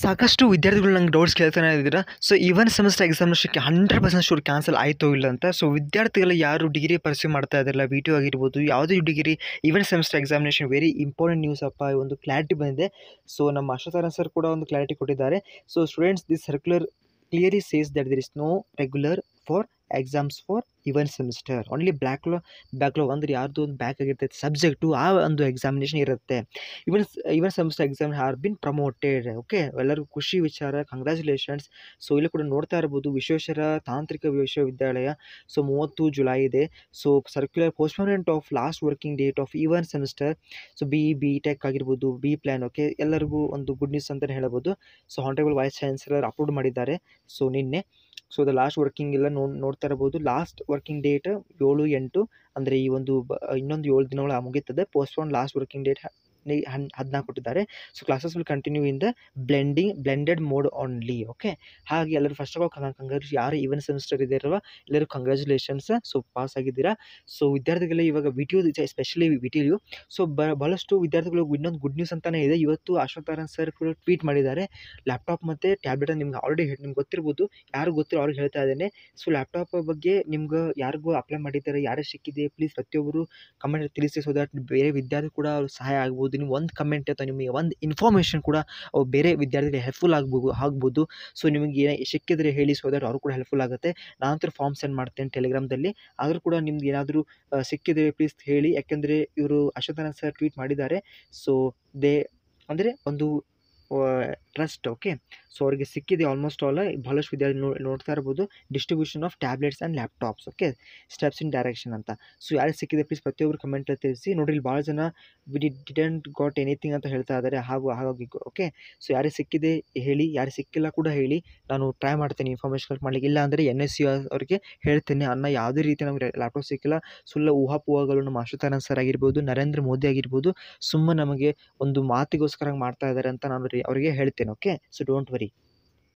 ಸಾಕಷ್ಟು ವಿದ್ಯಾರ್ಥಿಗಳು ನಂಗೆ ಡೌಟ್ಸ್ ಕೇಳ್ತಾನೆ ಇದ್ದೀರಾ ಸೊ ಇವನ್ ಸೆಮಿಸ್ಟರ್ ಎಕ್ಸಾಮಿನೇಷನ್ಗೆ ಹಂಡ್ರೆಡ್ ಪರ್ಸೆಂಟ್ ಶೂರ್ ಕ್ಯಾನ್ಸಲ್ ಆಯಿತೋ ಇಲ್ಲ ಅಂತ ಸೊ ವಿದ್ಯಾರ್ಥಿಗಳು ಯಾರು ಡಿಗ್ರಿ ಪರ್ಸ್ಯೂ ಮಾಡ್ತಾ ಇದ್ದಾರಲ್ಲ ವಿ ಟಿ ಆಗಿರ್ಬೋದು ಯಾವುದೇ degree even semester examination very important news ಅಪ್ಪ ಒಂದು ಕ್ಲಾರಿಟಿ ಬಂದಿದೆ ಸೊ ನಮ್ಮ ಅಶ್ವತಾರನ್ ಸರ್ ಕೂಡ ಒಂದು ಕ್ಲಾರಿಟಿ ಕೊಟ್ಟಿದ್ದಾರೆ so students this circular clearly says that there is no regular for exams for even semester only backlog backlog ಅಂದ್ರೆ ಯಾರ್ದು ಒಂದು ಬ್ಯಾಕ್ ಆಗಿರ್ತೈತೆ ಸಬ್ಜೆಕ್ಟು ಆ ಒಂದು ಎಕ್ಸಾಮಿನೇಷನ್ ಇರುತ್ತೆ even even semester exam have been promoted okay ಎಲ್ಲರಿಗೂ ಖುಷಿ ವಿಚಾರ ಕಂಗ್ರ್ಯಾಚುಲೇಷನ್ಸ್ ಸೊ ಇಲ್ಲಿ ಕೂಡ ನೋಡ್ತಾ ಇರ್ಬೋದು ವಿಶ್ವೇಶ್ವರ ತಾಂತ್ರಿಕ ವಿಶ್ವವಿದ್ಯಾಲಯ ಸೊ ಮೂವತ್ತು ಜುಲೈ ಇದೆ so circular postponement of last working date of even semester so B B tech ಆಗಿರ್ಬೋದು ಬಿ ಪ್ಲ್ಯಾನ್ ಓಕೆ ಎಲ್ಲರಿಗೂ ಒಂದು ಗುಡ್ ನ್ಯೂಸ್ ಅಂತಲೇ ಹೇಳ್ಬೋದು so honourable vice chancellor upload ಮಾಡಿದ್ದಾರೆ ಸೊ ನಿನ್ನೆ ಸೊ ದ ಲಾಸ್ಟ್ ವರ್ಕಿಂಗ್ ಎಲ್ಲ ನೋಡ್ ನೋಡ್ತಾ ಇರ್ಬೋದು ಲಾಸ್ಟ್ ವರ್ಕಿಂಗ್ ಡೇಟ್ ಏಳು ಎಂಟು ಅಂದರೆ ಈ ಒಂದು ಬ ಇನ್ನೊಂದು ಏಳು ದಿನಗಳ ಮುಗೀತದೆ ಪೋಸ್ಟ್ಪೋನ್ ಲಾಸ್ಟ್ ವರ್ಕಿಂಗ್ ಡೇಟ್ ಹನ್ ಹದಿನಾಲ್ಕು ಕೊಟ್ಟಿದ್ದಾರೆ so classes will continue in the blending blended mode only okay ಹಾಗೆ ಎಲ್ಲರೂ ಫಸ್ಟ್ ಆಫ್ ಆಲ್ ಕಂಗ್ರಾಚ್ ಯಾರು ಇವನ್ ಸೆಮಿಸ್ಟರ್ ಇದ್ದಾರಲ್ವ ಎಲ್ಲರೂ ಕಂಗ್ರ್ಯಾಚುಲೇಷನ್ಸ್ ಸೊ ಪಾಸ್ ಆಗಿದ್ದೀರಾ ಸೊ ವಿದ್ಯಾರ್ಥಿಗಳು ಇವಾಗ V T U especially V T U so ಭಾಳಷ್ಟು ವಿದ್ಯಾರ್ಥಿಗಳು ಇನ್ನೊಂದು ಗುಡ್ ನ್ಯೂಸ್ ಅಂತಲೇ ಇದೆ ಇವತ್ತು ಅಶ್ವತಾರನ್ ಸರ್ ಕೂಡ ಟ್ವೀಟ್ ಮಾಡಿದ್ದಾರೆ ಲ್ಯಾಪ್ಟಾಪ್ ಮತ್ತು ಟ್ಯಾಬ್ಲೆಟ್ ನಿಮ್ಗೆ ಆಲ್ರೆಡಿ ನಿಮ್ಗೆ ಗೊತ್ತಿರ್ಬೋದು ಯಾರು ಗೊತ್ತಿರೋ ಅವ್ರಿಗೆ ಹೇಳ್ತಾ ಇದ್ದೇನೆ ಸೊ ಲ್ಯಾಪ್ಟಾಪ್ ಬಗ್ಗೆ ನಿಮ್ಗೆ ಯಾರಿಗೂ ಅಪ್ಲೈ ಮಾಡಿದ್ದಾರೆ ಯಾರು ಸಿಕ್ಕಿದೆ ಪ್ಲೀಸ್ ಪ್ರತಿಯೊಬ್ಬರು ಕಮೆಂಟ್ ತಿಳಿಸಿ ಸೊ ದಟ್ ಬೇರೆ ವಿದ್ಯಾರ್ಥಿ ಕೂಡ ಅವ್ರು ಸಹಾಯ ಆಗ್ಬೋದು ನೀವು ಒಂದು ಕಮೆಂಟ್ ಅಥವಾ ನಿಮಗೆ ಒಂದು ಇನ್ಫಾರ್ಮೇಷನ್ ಕೂಡ ಅವು ಬೇರೆ ವಿದ್ಯಾರ್ಥಿಗಳಿಗೆ ಹೆಲ್ಪ್ಫುಲ್ ಆಗ್ಬೋದು ಆಗ್ಬೋದು ಸೊ ನಿಮಗೆ ಏನೇ ಸಿಕ್ಕಿದ್ರೆ ಹೇಳಿ ಸೊ ದಟ್ ಅವರು ಕೂಡ ಹೆಲ್ಪ್ಫುಲ್ ಆಗುತ್ತೆ ನಾನಂತರ ಫಾರ್ಮ್ ಸೆಂಡ್ ಮಾಡ್ತೇನೆ ಟೆಲಿಗ್ರಾಮ್ದಲ್ಲಿ ಆದರೂ ಕೂಡ ನಿಮ್ಗೆ ಏನಾದರೂ ಸಿಕ್ಕಿದ್ರೆ ಪ್ಲೀಸ್ ಹೇಳಿ ಯಾಕೆಂದರೆ ಇವರು ಅಶ್ವಥಾನಂದ್ ಸರ್ ಟ್ವೀಟ್ ಮಾಡಿದ್ದಾರೆ ಸೊ ದೇ ಅಂದರೆ ಒಂದು ಟ್ರಸ್ಟ್ ಓಕೆ ಸೊ ಅವ್ರಿಗೆ ಸಿಕ್ಕಿದೆ ಆಲ್ಮೋಸ್ಟ್ ಆಲ್ ಭಾಳಷ್ಟು ವಿದ್ಯಾರ್ಥಿ ನೋ ನೋಡ್ತಾ ಇರ್ಬೋದು distribution of tablets and laptops okay steps in direction ಅಂತ ಸೊ ಯಾರಿಗೆ ಸಿಕ್ಕಿದೆ ಪ್ಲೀಸ್ ಪ್ರತಿಯೊಬ್ಬರು ಕಮೆಂಟಲ್ಲಿ ತಿಳಿಸಿ ನೋಡಿರಿ ಇಲ್ಲಿ ಭಾಳ ಜನ we did didn't got anything ಅಂತ ಹೇಳ್ತಾ ಇದ್ದಾರೆ ಹಾಗೂ ಹಾಗಾಗಿ ಓಕೆ ಸೊ ಯಾರಿಗೆ ಸಿಕ್ಕಿದೆ ಹೇಳಿ ಯಾರು ಸಿಕ್ಕಿಲ್ಲ ಕೂಡ ಹೇಳಿ ನಾನು ಟ್ರೈ ಮಾಡ್ತೇನೆ ಇನ್ಫಾರ್ಮೇಷನ್ ಕಲೆಕ್ಟ್ ಮಾಡಲಿಕ್ಕೆ ಇಲ್ಲ ಅಂದರೆ ಎನ್ ಎಸ್ ಸಿ ಅವ್ರಿಗೆ ಹೇಳ್ತೇನೆ ಅನ್ನ ಯಾವುದೇ ರೀತಿ ನಮಗೆ ಲ್ಯಾಪ್ಟಾಪ್ ಸಿಕ್ಕಿಲ್ಲ ಸುಳ್ಳು ಊಹಾಪೋಹಗಳು ನಮ್ಮ ಅಶ್ವಥಾನಂದ್ ಸರ್ ಆಗಿರ್ಬೋದು ನರೇಂದ್ರ ಮೋದಿ ಆಗಿರ್ಬೋದು ಸುಮ್ಮನೆ ನಮಗೆ ಒಂದು ಮಾತಿಗೋಸ್ಕರ ಮಾಡ್ತಾ ಇದ್ದಾರೆ ಅಂತ ನಾನು ಅವರಿಗೆ ಹೇಳ್ತೇನೆ ಓಕೆ ಸೊ ಡೋಂಟ್ ವರಿ